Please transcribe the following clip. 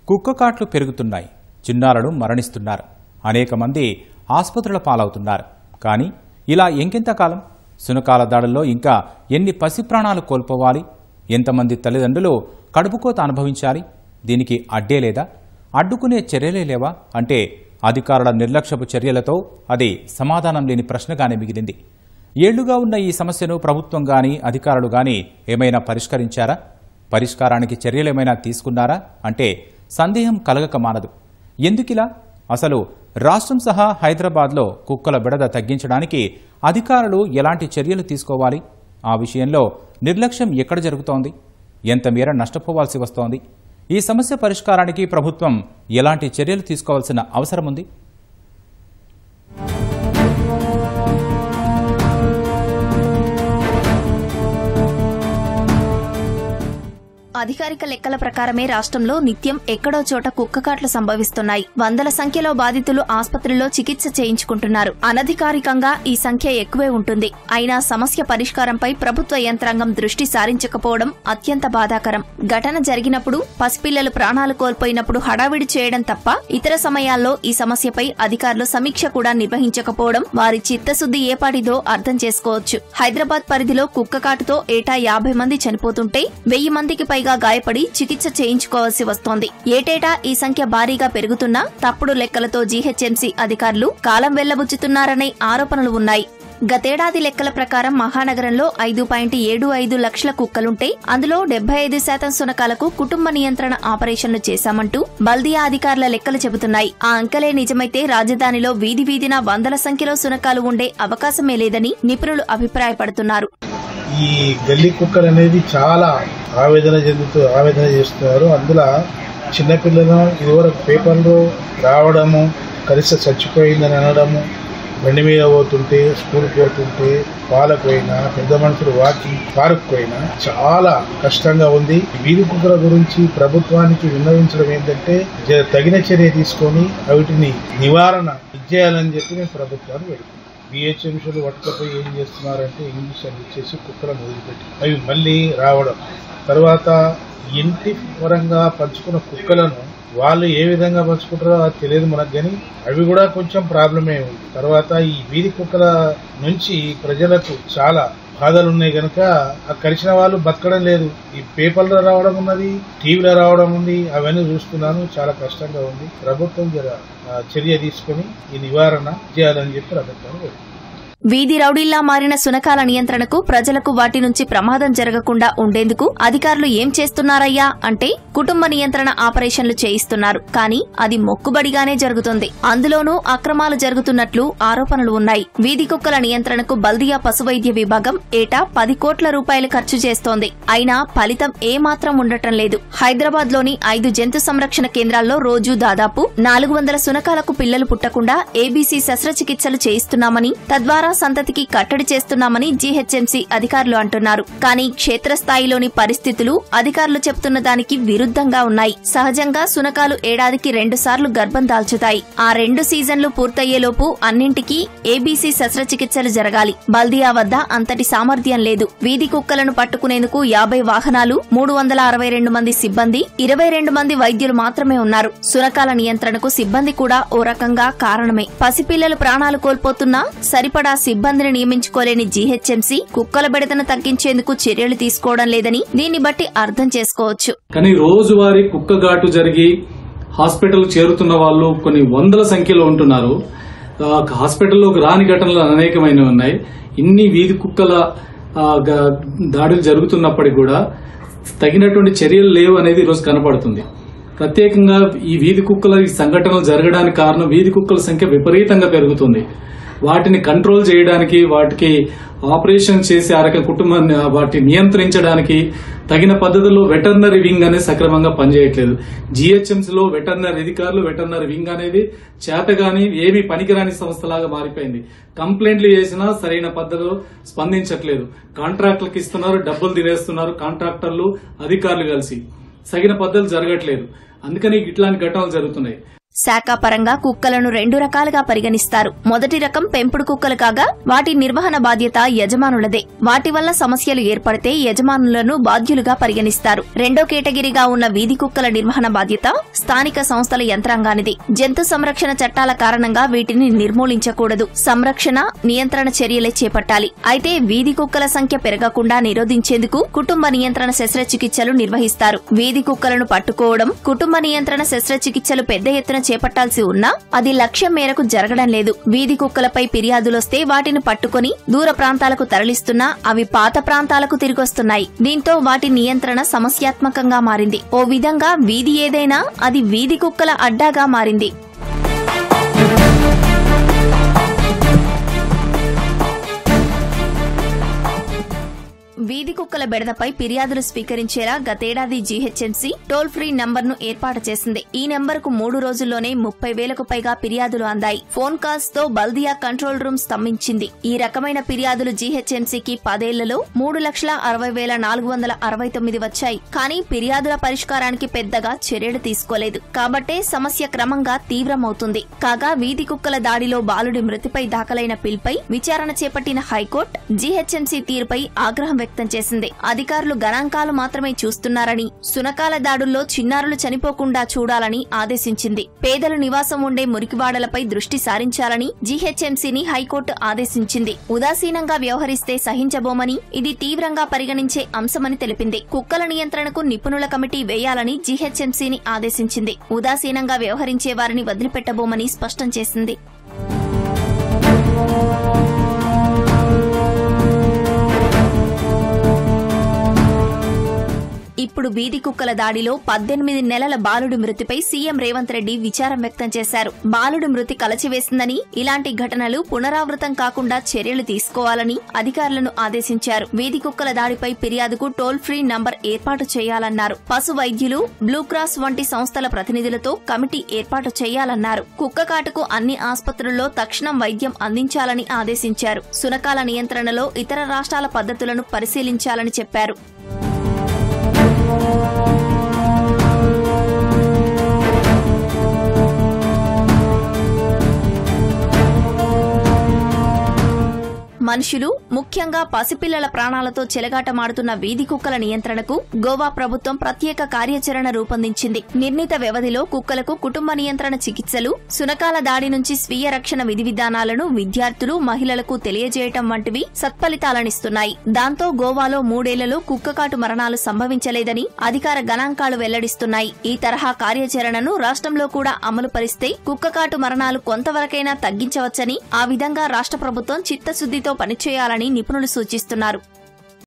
కుక్క కాట్లు పెరుగుతున్నాయి చిన్నారులు మరణిస్తున్నారు అనేక మంది ఆసుపత్రుల పాలవుతున్నారు కానీ ఇలా ఇంకెంతకాలం సునకాల దాడుల్లో ఇంకా ఎన్ని పసి ప్రాణాలు కోల్పోవాలి ఎంతమంది తల్లిదండ్రులు కడుపుకోత అనుభవించాలి దీనికి అడ్డే లేదా అడ్డుకునే చర్యలే లేవా అంటే అధికారుల నిర్లక్ష్యపు చర్యలతో అది సమాధానం లేని ప్రశ్నగానే మిగిలింది ఏళ్లుగా ఉన్న ఈ సమస్యను ప్రభుత్వం గాని అధికారులు గాని ఏమైనా పరిష్కరించారా పరిష్కారానికి చర్యలేమైనా తీసుకున్నారా అంటే సందేహం కలగక మానదు ఎందుకిలా అసలు రాష్ట్రం సహా హైదరాబాద్లో కుక్కల బిడద తగ్గించడానికి అధికారులు ఎలాంటి చర్యలు తీసుకోవాలి ఆ విషయంలో నిర్లక్ష్యం ఎక్కడ జరుగుతోంది ఎంత మేర నష్టపోవాల్సి వస్తోంది ఈ సమస్య పరిష్కారానికి ప్రభుత్వం ఎలాంటి చర్యలు తీసుకోవాల్సిన అవసరం ఉంది అధికారిక లెక్కల ప్రకారమే రాష్ట్రంలో నిత్యం ఎక్కడో చోట కుక్కకాట్లు సంభవిస్తున్నాయి వందల సంఖ్యలో బాధితులు ఆసుపత్రిలో చికిత్స చేయించుకుంటున్నారు అనధికారికంగా ఈ సంఖ్య ఎక్కువే ఉంటుంది అయినా సమస్య పరిష్కారంపై ప్రభుత్వ యంత్రాంగం దృష్టి సారించకపోవడం అత్యంత బాధాకరం ఘటన జరిగినప్పుడు పసిపిల్లలు ప్రాణాలు కోల్పోయినప్పుడు హడావిడి చేయడం తప్ప ఇతర సమయాల్లో ఈ సమస్యపై అధికారులు సమీక్ష కూడా నిర్వహించకపోవడం వారి చిత్తశుద్ది ఏపాటిదో అర్థం చేసుకోవచ్చు హైదరాబాద్ పరిధిలో కుక్కకాటుతో ఏటా యాభై మంది చనిపోతుంటే వెయ్యి మందికి పైగా గాయపడి చికిత్స చేయించుకోవాల్సి వస్తోంది ఏటేటా ఈ సంఖ్య భారీగా పెరుగుతున్నా తప్పుడు లెక్కలతో జీహెచ్ఎంసీ అధికారులు కాలం వెళ్లబుచ్చుతున్నారనే ఆరోపణలు ఉన్నాయి గతేడాది లెక్కల ప్రకారం మహానగరంలో ఐదు పాయింట్ ఏడు ఐదు లక్షల కుక్కలుంటే అందులో డెబ్బై ఐదు శాతం సునకాలకు కుటుంబ నియంత్రణ ఆపరేషన్లు చేశామంటూ బల్దియా అధికారుల లెక్కలు చెబుతున్నాయి ఆ అంకెలే నిజమైతే రాజధానిలో వీధి వీధిన వందల సంఖ్యలో సునకాలు ఉండే అవకాశమే లేదని నిపుణులు అభిప్రాయపడుతున్నారు ఈ గల్లీ కుక్కలు అనేది చాలా ఆవేదన చెందుతూ ఆవేదన చేస్తున్నారు అందులో చిన్నపిల్లలు ఇదివరకు పేపర్లో రావడము కలిసి చచ్చిపోయిందని అనడము బండి మీద పోతుంటే స్కూల్కి పోతుంటే పాలకు పోయినా పెద్ద మనుషులు వాకింగ్ పార్క్ పోయినా చాలా కష్టంగా ఉంది వీధి కుక్కల గురించి ప్రభుత్వానికి విన్నవించడం ఏంటంటే జ- తగిన చర్య తీసుకొని వీటిని నివారణ చేయాలని చెప్పి నేను ప్రభుత్వాన్ని పెడుతున్నాను బిహెచ్ఎంసీలు పట్టుకపోయి ఏం చేస్తున్నారంటే ఇంజక్షన్ ఇచ్చేసి కుక్కలను వదిలిపెట్టి అవి మళ్ళీ రావడం తర్వాత ఇంటి పరంగా పంచుకున్న కుక్కలను వాళ్ళు ఏ విధంగా పంచుకుంటారో అది తెలియదు మనకు కానీ అవి కూడా కొంచెం ప్రాబ్లమే ఉంది తర్వాత ఈ వీధి కుక్కల నుంచి ప్రజలకు చాలా బాధలు ఉన్నాయి కనుక ఆ కలిసిన వాళ్ళు బతకడం లేదు ఈ పేపర్లో రావడం ఉన్నది టీవీలో రావడం ఉంది అవన్నీ చూస్తున్నాను చాలా కష్టంగా ఉంది ప్రభుత్వం జర ఆ, చర్య తీసుకొని ఈ నివారణ చేయాలని చెప్పి ప్రభుత్వం కోరుకుంటున్నాను. వీధి రౌడీల్లా మారిన సునకాల నియంత్రణకు ప్రజలకు వాటి నుంచి ప్రమాదం జరగకుండా ఉండేందుకు అధికారులు ఏం చేస్తున్నారయ్యా అంటే కుటుంబ నియంత్రణ ఆపరేషన్లు చేయిస్తున్నారు కానీ అది మొక్కుబడిగానే జరుగుతుంది అందులోనూ అక్రమాలు జరుగుతున్నట్లు ఆరోపణలు ఉన్నాయి వీధి కుక్కల నియంత్రణకు బల్దియా పశువైద్య విభాగం ఏటా పది కోట్ల రూపాయలు ఖర్చు చేస్తోంది అయినా ఫలితం ఏమాత్రం ఉండటం లేదు హైదరాబాద్ లోని ఐదు జంతు సంరక్షణ కేంద్రాల్లో రోజు దాదాపు నాలుగు వందల సునకాలకు పిల్లలు పుట్టకుండా ఏబీసీ శస్త్రచికిత్సలు చేయిస్తున్నామని తద్వారా సంతతికి కట్టడి చేస్తున్నామని జీహెచ్ఎంసీ అధికారులు అంటున్నారు కానీ క్షేత్రస్థాయిలోని పరిస్థితులు అధికారులు చెప్తున్న దానికి విరుద్ధంగా ఉన్నాయి సహజంగా సునకాలు ఏడాదికి రెండు సార్లు గర్భం దాల్చుతాయి ఆ రెండు సీజన్లు పూర్తయ్యేలోపు అన్నింటికీ ఏబీసీ శస్త్రచికిత్సలు జరగాలి బల్దియా వద్ద అంతటి సామర్థ్యం లేదు వీధి కుక్కలను పట్టుకునేందుకు యాభై వాహనాలు మూడు వందల అరవై రెండు మంది సిబ్బంది ఇరవై రెండు మంది వైద్యులు మాత్రమే ఉన్నారు సునకాల నియంత్రణకు సిబ్బంది కూడా ఓ రకంగా కారణమే పసిపిల్లలు ప్రాణాలు కోల్పోతున్నా సరిపడా సిబ్బందిని నియమించుకోలేని జీహెచ్ఎంసీ కుక్కల బెడతను తగ్గించేందుకు చర్యలు తీసుకోవడం లేదని దీన్ని బట్టి అర్థం చేసుకోవచ్చు కానీ రోజువారీ కుక్క ఘాటు జరిగి హాస్పిటల్ చేరుతున్న వాళ్ళు కొన్ని వందల సంఖ్యలో ఉంటున్నారు ఆ, హాస్పిటల్లోకి రాని ఘటనలు అనేకమైనవి ఉన్నాయి ఇన్ని వీధి కుక్కల ఆ, గ- దాడులు జరుగుతున్నప్పటికీ కూడా తగినటువంటి చర్యలు లేవు అనేది ఈరోజు కనపడుతుంది ప్రత్యేకంగా ఈ వీధి కుక్కల ఈ సంఘటనలు జరగడానికి కారణం వీధి కుక్కల సంఖ్య విపరీతంగా పెరుగుతుంది వాటిని కంట్రోల్ చేయడానికి వాటికి ఆపరేషన్ చేసి ఆ రకం కుటుంబాన్ని వాటిని నియంత్రించడానికి తగిన పద్ధతిలో వెటర్నరీ వింగ్ అనేది సక్రమంగా పనిచేయట్లేదు జీహెచ్ఎంసీలో వెటర్నరీ అధికారులు వెటర్నరీ వింగ్ అనేది చేతగాని ఏమీ పనికిరాని సంస్థలాగా మారిపోయింది కంప్లైంట్లు చేసినా సరైన పద్ధతిలో స్పందించట్లేదు కాంట్రాక్టులకు ఇస్తున్నారు డబ్బులు తినేస్తున్నారు కాంట్రాక్టర్లు అధికారులు కలిసి సగిన పద్ధతులు జరగట్లేదు అందుకని ఇట్లాంటి ఘటనలు జరుగుతున్నాయి శాఖాపరంగా కుక్కలను రెండు రకాలుగా పరిగణిస్తారు మొదటి రకం పెంపుడు కుక్కలు కాగా వాటి నిర్వహణ బాధ్యత యజమానులదే వాటి వల్ల సమస్యలు ఏర్పడితే యజమానులను బాధ్యులుగా పరిగణిస్తారు రెండో కేటగిరీగా ఉన్న వీధి కుక్కల నిర్వహణ బాధ్యత స్థానిక సంస్థల యంత్రాంగానిది జంతు సంరక్షణ చట్టాల కారణంగా వీటిని నిర్మూలించకూడదు సంరక్షణ నియంత్రణ చర్యలే చేపట్టాలి అయితే వీధి కుక్కల సంఖ్య పెరగకుండా నిరోధించేందుకు కుటుంబ నియంత్రణ శస్త్రచికిత్సలు నిర్వహిస్తారు వీధి కుక్కలను పట్టుకోవడం కుటుంబ నియంత్రణ శస్త్రచికిత్సలు పెద్ద ఎత్తున చేపట్టాల్సి ఉన్నా అది లక్ష్యం మేరకు జరగడం లేదు వీధి కుక్కలపై ఫిర్యాదులొస్తే వాటిని పట్టుకొని దూర ప్రాంతాలకు తరలిస్తున్నా అవి పాత ప్రాంతాలకు తిరిగొస్తున్నాయి దీంతో వాటి నియంత్రణ సమస్యాత్మకంగా మారింది ఓ విధంగా వీధి ఏదైనా అది వీధి కుక్కల అడ్డాగా మారింది వీధి కుక్కల బెడదపై ఫిర్యాదులు స్వీకరించేలా గతేడాది జీహెచ్ఎంసీ టోల్ ఫ్రీ నంబర్ను ఏర్పాటు చేసింది ఈ నెంబర్కు మూడు రోజుల్లోనే ముప్పై వేలకు పైగా ఫిర్యాదులు అందాయి ఫోన్ కాల్స్ తో బల్దియా కంట్రోల్ రూమ్ స్తంభించింది ఈ రకమైన ఫిర్యాదులు జీహెచ్ఎంసీకి పదేళ్లలో మూడు లక్షల అరవై వేల నాలుగు వందల అరవై తొమ్మిది వచ్చాయి కానీ ఫిర్యాదుల పరిష్కారానికి పెద్దగా చర్యలు తీసుకోలేదు కాబట్టే సమస్య క్రమంగా తీవ్రమవుతుంది కాగా వీధి కుక్కల దాడిలో బాలుడి మృతిపై దాఖలైన పిల్పై విచారణ చేపట్టిన హైకోర్టు జీహెచ్ఎంసీ తీరుపై ఆగ్రహం వ్యక్తం చేసింది అధికారులు గణాంకాలు మాత్రమే చూస్తున్నారని సునకాల దాడుల్లో చిన్నారులు చనిపోకుండా చూడాలని ఆదేశించింది పేదలు నివాసం ఉండే మురికివాడలపై దృష్టి సారించాలని జీహెచ్ఎంసీని హైకోర్టు ఆదేశించింది ఉదాసీనంగా వ్యవహరిస్తే సహించబోమని ఇది తీవ్రంగా పరిగణించే అంశమని తెలిపింది కుక్కల నియంత్రణకు నిపుణుల కమిటీ వేయాలని జీహెచ్ఎంసీని ఆదేశించింది ఉదాసీనంగా వ్యవహరించే వారిని వదిలిపెట్టబోమని స్పష్టం చేసింది ఇప్పుడు వీధి కుక్కల దాడిలో పద్దెనిమిది నెలల బాలుడి మృతిపై సీఎం రేవంత్ రెడ్డి విచారం వ్యక్తం చేశారు బాలుడి మృతి కలచివేసిందని ఇలాంటి ఘటనలు పునరావృతం కాకుండా చర్యలు తీసుకోవాలని అధికారులను ఆదేశించారు వీధి కుక్కల దాడిపై ఫిర్యాదుకు టోల్ ఫ్రీ నంబర్ ఏర్పాటు చేయాలన్నారు పశు వైద్యులు బ్లూ క్రాస్ వంటి సంస్థల ప్రతినిధులతో కమిటీ ఏర్పాటు చేయాలన్నారు కుక్క కాటుకు అన్ని ఆసుపత్రుల్లో తక్షణం వైద్యం అందించాలని ఆదేశించారు సునకాల నియంత్రణలో ఇతర రాష్ట్రాల పద్ధతులను పరిశీలించాలని చెప్పారు మనుషులు ముఖ్యంగా పసిపిల్లల ప్రాణాలతో చెలగాటమాడుతున్న వీధి కుక్కల నియంత్రణకు గోవా ప్రభుత్వం ప్రత్యేక కార్యాచరణ రూపొందించింది నిర్ణీత వ్యవధిలో కుక్కలకు కుటుంబ నియంత్రణ చికిత్సలు సునకాల దాడి నుంచి స్వీయ రక్షణ విధి విధానాలను విద్యార్థులు మహిళలకు తెలియజేయటం వంటివి సత్ఫలితాలనిస్తున్నాయి దాంతో గోవాలో మూడేళ్లలో కుక్కకాటు మరణాలు సంభవించలేదని అధికార గణాంకాలు వెల్లడిస్తున్నాయి ఈ తరహా కార్యాచరణను రాష్ట్రంలో కూడా అమలు పరిస్తే కుక్కకాటు మరణాలు కొంతవరకైనా తగ్గించవచ్చని ఆ విధంగా రాష్ట్ర ప్రభుత్వం చిత్తశుద్దితో పనిచేయాలని నిపుణులు సూచిస్తున్నారు